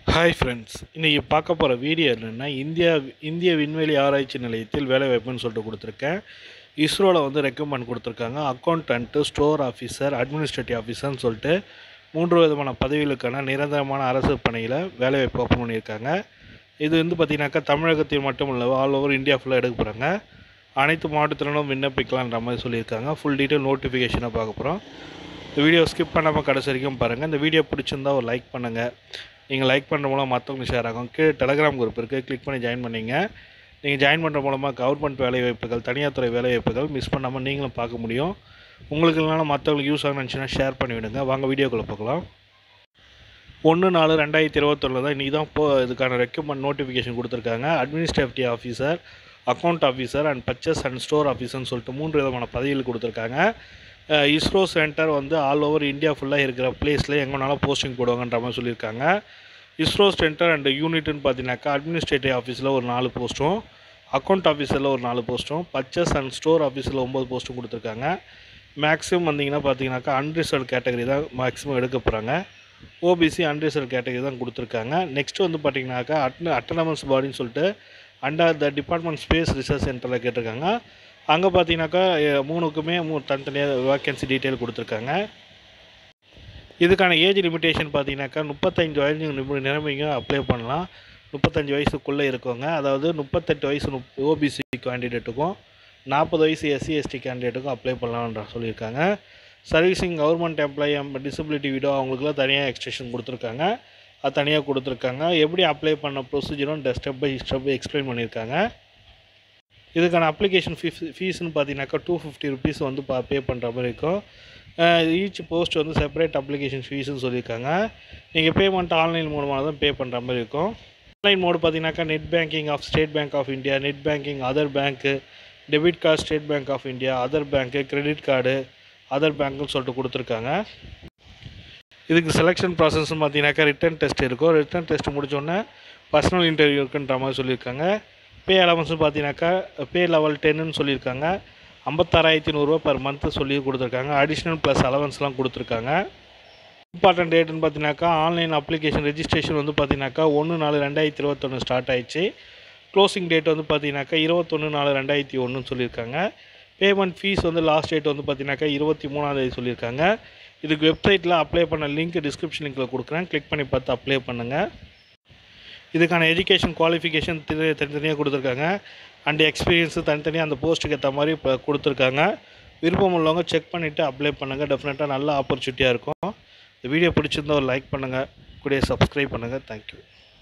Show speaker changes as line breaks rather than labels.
hi friends இன்றைக்கி பார்க்க போகிற வீடியோ என்னென்னா இந்தியா இந்திய விண்வெளி ஆராய்ச்சி நிலையத்தில் வேலைவாய்ப்புன்னு சொல்லிட்டு கொடுத்துருக்கேன் இஸ்ரோவில் வந்து ரெக்கமெண்ட் கொடுத்துருக்காங்க அக்கௌண்டன்ட்டு ஸ்டோர் ஆஃபீஸர் அட்மினிஸ்ட்ரேட்டிவ் ஆஃபீஸர்னு சொல்லிட்டு மூன்று விதமான பதவிகளுக்கான நிரந்தரமான அரசு பணியில் வேலைவாய்ப்பு ஓப்பன் பண்ணியிருக்காங்க இது வந்து பார்த்திங்கனாக்கா தமிழகத்தில் மட்டும் இல்லை ஆல் ஓவர் இந்தியா ஃபுல்லாக எடுக்க போகிறாங்க அனைத்து மாவட்டத்திலும் விண்ணப்பிக்கலான்ற மாதிரி சொல்லியிருக்காங்க ஃபுல் டீட்டெயில் நோட்டிஃபிகேஷனை பார்க்க போகிறோம் இந்த வீடியோ ஸ்கிப் பண்ணாமல் கடைசி வரைக்கும் பாருங்கள் இந்த வீடியோ பிடிச்சிருந்தா ஒரு லைக் பண்ணுங்கள் நீங்கள் லைக் பண்ணுற மூலம் மற்றவங்களுக்கு ஷேர் ஆகும் கீழே டெலகிராம் குரூப் இருக்குது கிளிக் பண்ணி ஜாயின் பண்ணிங்க நீங்கள் ஜாயின் பண்ணுற மூலமாக கவர்மெண்ட் வேலைவாய்ப்புகள் தனியார் துறை வேலைவாய்ப்புகள் மிஸ் பண்ணாமல் நீங்களும் பார்க்க முடியும் உங்களுக்கு இல்லைனாலும் மற்றவங்களுக்கு யூஸ் ஆகணும்னு நினச்சினா ஷேர் பண்ணி விடுங்க வாங்க வீடியோக்குள்ளே பார்க்கலாம் ஒன்று நாலு ரெண்டாயிரத்தி இருபத்தொன்னில் தான் இன்றைக்கி தான் இப்போ இதுக்கான ரெக்கமெண்ட் நோட்டிஃபிகேஷன் கொடுத்துருக்காங்க administrative officer account officer and purchase and store ஆஃபீஸர்னு சொல்லிட்டு மூன்று விதமான பதவிகள் கொடுத்துருக்காங்க அஹ் இஸ்ரோ சென்டர் வந்து ஆல் ஓவர் இந்தியா ஃபுல்லாக இருக்கிற பிளேஸில் எங்கேனாலும் போஸ்டிங் போடுவாங்கன்ற மாதிரி சொல்லியிருக்காங்க இஸ்ரோ சென்டர் அண்ட் யூனிட்னு பார்த்தீங்கன்னாக்கா அட்மினிஸ்ட்ரேட்டிவ் ஆஃபீஸில் ஒரு நாலு போஸ்ட்டும் அக்கௌண்ட் ஆஃபீஸரில் ஒரு நாலு போஸ்ட்டும் பர்ச்சேஸ் அண்ட் ஸ்டோர் ஆஃபீஸில் ஒம்பது போஸ்ட்டும் கொடுத்துருக்காங்க மேக்ஸிமம் வந்தீங்கன்னா பார்த்தீங்கன்னாக்கா அன்ரிசர்வ் கேட்டகரி தான் மேக்ஸிமம் எடுக்க போகிறாங்க ஓபிசி அன்ரிசர்வ் கேட்டகரி தான் கொடுத்துருக்காங்க நெக்ஸ்ட் வந்து பார்த்தீங்கன்னாக்கா அட்ன அட்டனமஸ் பாடின்னு சொல்லிட்டு under the department space research சென்டரில் கேட்டிருக்காங்க அங்கே பார்த்தீங்கன்னாக்கா எ- மூணுக்குமே மூ தனித்தனியாக வேக்கன்சி டீட்டெயில் கொடுத்துருக்காங்க இதுக்கான ஏஜ் லிமிட்டேஷன் பார்த்தீங்கன்னாக்கா முப்பத்தஞ்சு வயசு நிபு- நிரம்பிங்க அப்ளை பண்ணலாம் முப்பத்தஞ்சு வயசுக்குள்ளே இருக்கவங்க அதாவது முப்பத்தெட்டு வயசு நுப் ஓபிசி கேண்டிடேட்டுக்கும் நாற்பது வயசு எஸ்சி எஸ்டி கேண்டிடேட்டுக்கும் அப்ளை பண்ணலாம்ன்ற சொல்லியிருக்காங்க servicing government employee disability widow அவங்களுக்குலாம் தனியாக எக்ஸ்டென்ஷன் கொடுத்துருக்காங்க அது தனியாக கொடுத்துருக்காங்க எப்படி அப்ளை பண்ண ப்ரொசீஜரும் ஸ்டெப் பை ஸ்டெப் எக்ஸ்பிளைன் பண்ணியிருக்காங்க இதுக்கான அப்ளிகேஷன் ஃபீஸ் ஃபீஸ்னு பார்த்தீங்கன்னாக்கா டூ ஃபிஃப்டி ருபீஸ் வந்து பா பே பண்ணுற மாதிரி இருக்கும் ஈச் போஸ்ட் வந்து செப்பரேட் அப்ளிகேஷன் ஃபீஸ்னு சொல்லியிருக்காங்க நீங்கள் பேமெண்ட் ஆன்லைன் மூலமாக தான் பே பண்ணுற மாதிரி இருக்கும் ஆன்லைன் மோடு பார்த்தீங்கன்னாக்கா net banking of State Bank of India net banking other bank debit card State Bank of India other bank credit card other பேங்க்குன்னு சொல்லிட்டு கொடுத்துருக்காங்க இதுக்கு செலெக்ஷன் ப்ராசஸ்னு பார்த்தீங்கன்னாக்கா ரிட்டன் டெஸ்ட் இருக்கும் ரிட்டன் டெஸ்ட் முடிச்சோடனே பர்சனல் இன்டர்வியூ இருக்குன்ற மாதிரி சொல்லியிருக்காங்க பே அலவன்ஸ்னு பார்த்தீங்கன்னாக்கா பே லெவல் டென்னு சொல்லியிருக்காங்க ஐம்பத்தாறாயிரத்தி நூறுரூவா பர் மந்த்து சொல்லி கொடுத்துருக்காங்க அடிஷ்னல் ப்ளஸ் அலவன்ஸ்லாம் கொடுத்துருக்காங்க இம்பார்ட்டன்ட் டேட்டுன்னு பார்த்தீங்கன்னாக்கா ஆன்லைன் அப்ளிகேஷன் ரெஜிஸ்ட்ரேஷன் வந்து பார்த்தீங்கன்னாக்கா ஒன்று நாலு ரெண்டாயிரத்தி இருபத்தொன்று ஸ்டார்ட் ஆயிடுச்சு க்ளோசிங் டேட் வந்து பார்த்தீங்கன்னாக்கா இருபத்தொன்று நாலு ரெண்டாயிரத்தி ஒன்றுன்னு சொல்லியிருக்காங்க பேமெண்ட் ஃபீஸ் வந்து லாஸ்ட் டேட் வந்து பார்த்தீங்கன்னாக்கா இருபத்தி மூணாந்தேதி சொல்லியிருக்காங்க இதுக்கு வெப்சைட்டில் அப்ளை பண்ண லிங்க் டிஸ்கிரிப்ஷன் லிங்க்கில் கொடுக்குறேன் கிளிக் பண்ணி பார்த்து அப்ளை பண்ணுங்கள் இதுக்கான எஜுகேஷன் குவாலிஃபிகேஷன் தனித்தனியாக கொடுத்துருக்காங்க அண்ட் எக்ஸ்பீரியன்ஸு தனித்தனியாக அந்த போஸ்ட்டுக்கு ஏற்ற மாதிரி இப்போ கொடுத்துருக்காங்க விருப்பம் உள்ளவங்க செக் பண்ணிவிட்டு அப்ளை பண்ணுங்கள் டெஃபினட்டாக நல்ல ஆப்பர்ச்சுனிட்டியாக இருக்கும் இந்த வீடியோ பிடிச்சிருந்தா ஒரு லைக் பண்ணுங்கள் கூடிய சப்ஸ்கிரைப் பண்ணுங்கள் தேங்க்யூ